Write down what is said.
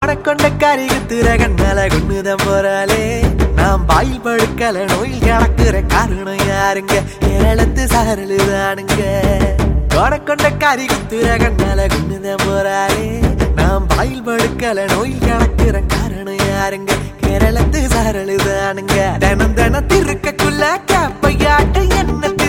கொண்ட கறி குத்துற கண்ணால கொண்டுதான் போறாளே நான் பாயில் படுக்கல நோயில் கிடக்குற காரணம் யாருங்க கேரளத்து சாரலு தானுங்க கொண்ட கறி குத்துற கண்ணால கொண்டுதான் போறாளே நான் பாயில் படுக்கல நோயில் கிடக்குற காரணம் யாருங்க கேரளத்து சாரலு தானுங்க தினம் தினம் திருக்கக்குள்ள கேப்பையாட்ட என்ன